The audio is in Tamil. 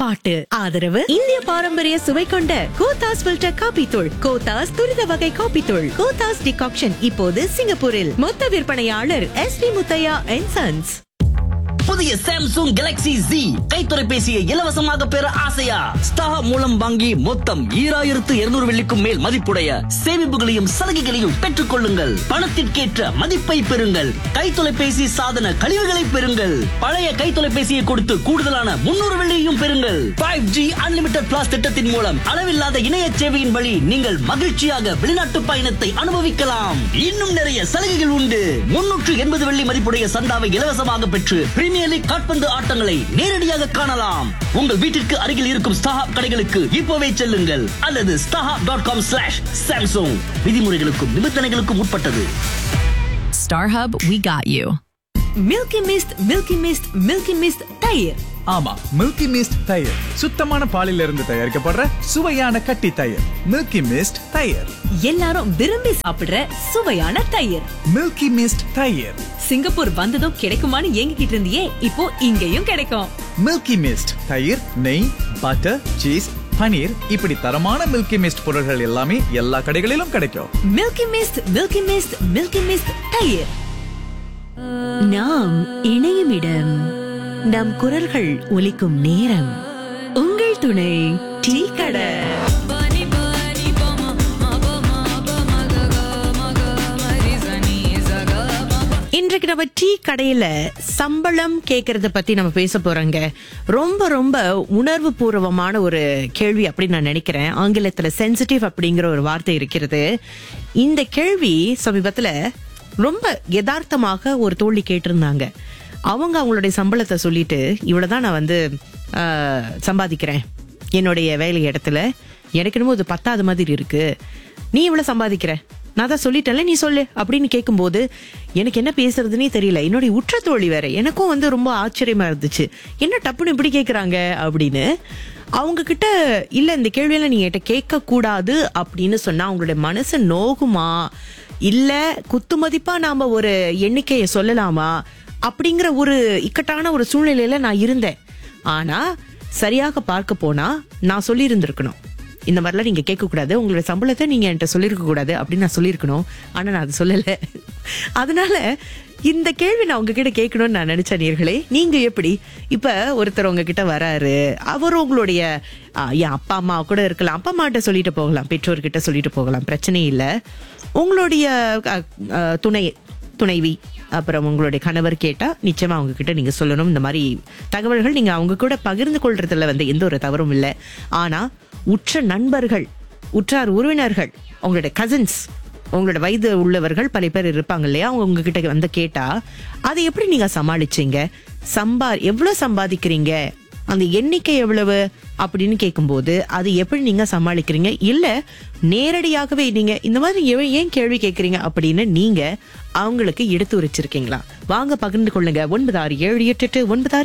பாட்டு ஆதரவு இந்திய பாரம்பரிய சுவை கொண்ட கோத்தாஸ் ஃபில்டர் காபி தூள் கோத்தாஸ் துரித வகை காபி தூள் கோத்தாஸ் டிகாக்ஷன் இப்போது சிங்கப்பூரில் மொத்த விற்பனையாளர் S P Muthiah and sons புதிய சாம்சங் கேலக்ஸி Z கை தொலைபேசியை இலவசமாக பெற ஆசையா ஸ்டார் மூலம் வாங்கி மொத்தம் ஈராயிரத்து இருநூறு வெள்ளிக்கும் மேல் மதிப்புடைய சேமிப்புகளையும் சலுகைகளையும் பெற்றுக் கொள்ளுங்கள் பணத்திற்கேற்ற மதிப்பை பெறுங்கள் கை தொலைபேசி சாதன கழிவுகளை பெறுங்கள் பழைய கை தொலைபேசியை கொடுத்து கூடுதலான முன்னூறு வெள்ளியையும் பெறுங்கள் ஃபைவ் ஜி அன்லிமிடெட் பிளாஸ் திட்டத்தின் மூலம் அளவில்லாத இணைய சேவையின் வழி நீங்கள் மகிழ்ச்சியாக வெளிநாட்டு பயணத்தை அனுபவிக்கலாம் இன்னும் நிறைய சலுகைகள் உண்டு முன்னூற்று எண்பது வெள்ளி மதிப்புடைய சந்தாவை இலவசமாக பெற்று பிரீமியர் லீக் காட்பந்து ஆட்டங்களை நேரடியாக காணலாம் உங்கள் வீட்டிற்கு அருகில் இருக்கும் ஸ்டாஹாப் கடைகளுக்கு இப்போவே செல்லுங்கள் அல்லது StarHub dot com slash Samsung விதிமுறைகளுக்கும் நிபந்தனைகளுக்கும் உட்பட்டது StarHub, we got you. Milky mist milky mist milky mist தயிர் ஆமா மில்கி மிஸ்ட் தயிர் சுத்தமான பாலில் இருந்து தயாரிக்கப்படுற சுவையான கட்டி தயிர் மில்கி மிஸ்ட் தயிர் எல்லாரும் விரும்பி சாப்பிடுற சுவையான தயிர் மில்கி மிஸ்ட் தயிர் சிங்கப்பூர் வந்ததும் கிடைக்குமான்னு ஏங்கிக்கிட்டு இருந்தியே இப்போ இங்கேயும் கிடைக்கும் மில்கி மிஸ்ட் தயிர் நெய் பட்டர் சீஸ் பனீர் இப்படி தரமான மில்கி மிஸ்ட் பொருட்கள் எல்லாமே எல்லா கடைகளிலும் கிடைக்கும் milky mist milky mist milky mist தயிர் நாம் இணையும் இடம் நம் குரல்கள் ஒலிக்கும் நேரம் உங்கள் துணை டீ கடை இன்றைக்கு நம்ம டீ கடையில சம்பளம் கேக்குறத பத்தி நம்ம பேச போறோங்க ரொம்ப ரொம்ப உணர்வு பூர்வமான ஒரு கேள்வி அப்படின்னு நான் நினைக்கிறேன் ஆங்கிலத்துல சென்சிட்டிவ் அப்படிங்கிற ஒரு வார்த்தை இருக்கிறது இந்த கேள்வி சமீபத்துல ரொம்ப யதார்த்தமாக ஒரு தோழி கேட்டிருந்தாங்க அவங்க அவங்களுடைய சம்பளத்தை சொல்லிட்டு இவ்வளவுதான் நான் வந்து ஆஹ், சம்பாதிக்கிறேன் என்னுடைய வேலை இடத்துல எனக்கு என்னமோ இது பத்தாத மாதிரி இருக்கு நீ இவ்வளவு சம்பாதிக்கிற நான் தான் சொல்லிட்டேன்ல நீ சொல்லு அப்படின்னு கேட்கும்போது எனக்கு என்ன பேசுறதுனே தெரியல என்னுடைய உற்ற தோழி வேற எனக்கும் வந்து ரொம்ப ஆச்சரியமா இருந்துச்சு என்ன டப்புன்னு இப்படி கேக்குறாங்க அப்படின்னு அவங்க கிட்ட இல்ல இந்த கேள்வியெல்லாம் நீங்க என்கிட்ட கேட்க கூடாது அப்படின்னு சொன்னா அவங்களுடைய மனசு நோகுமா இல்ல குத்து மதிப்பா நாம ஒரு எண்ணிக்கையை சொல்லலாமா அப்படிங்கிற ஒரு இக்கட்டான ஒரு சூழ்நிலையில நான் இருந்தேன் ஆனா சரியாக பார்க்க போனா நான் சொல்லி இருந்திருக்கணும் இந்த மாதிரிலாம் நீங்க கேட்க கூடாது உங்களோட சம்பளத்தை நீங்க என்கிட்ட சொல்லியிருக்க கூடாது அப்படின்னு நான் சொல்லியிருக்கணும் ஆனா நான் அது சொல்லல அதனால இந்த கேள்வி நான் உங்ககிட்ட கேட்கணும்னு நான் நினைச்ச நேர்களே நீங்க எப்படி இப்ப ஒருத்தர் உங்ககிட்ட வராரு அவர் உங்களுடைய ஆ, என் அப்பா அம்மா கூட இருக்கலாம் அப்பா அம்மாட்ட சொல்லிட்டு போகலாம் பெற்றோர்கிட்ட சொல்லிட்டு போகலாம் பிரச்சனை இல்லை உங்களுடைய அ, அ, துணை துணைவி அப்புறம் உங்களுடைய கணவர் கேட்டா நிச்சயமா அவங்க கிட்ட நீங்க சொல்லணும் இந்த மாதிரி தகவல்கள் நீங்க அவங்க கூட பகிர்ந்து கொள்றதுல வந்து எந்த ஒரு தவறும் இல்லை ஆனா உற்ற நண்பர்கள் உற்றார் உறவினர்கள் உங்களுடைய கசின்ஸ் உங்களோட வயது உள்ளவர்கள் பல பேர் இருப்பாங்க இல்லையா அவங்க உங்ககிட்ட வந்து கேட்டா அதை எப்படி நீங்க சமாளிச்சீங்க சம்பா எவ்வளவு சம்பாதிக்கிறீங்க அந்த எண்ணிக்கை எவ்வளவு அப்படின்னு கேட்கும்போது அது எப்படி நீங்க சமாளிக்கிறீங்க இல்ல நேரடியாகவே நீங்க இந்த மாதிரி ஏன் ஏன் கேள்வி கேட்கறீங்க அப்படின்னு நீங்க அவங்களுக்கு எடுத்து உரைச்சிருக்கீங்களா வாங்க பகிர்ந்து கொள்ளுங்க ஒன்பது ஆறு ஏழு எட்டு எட்டு ஒன்பது ஆறு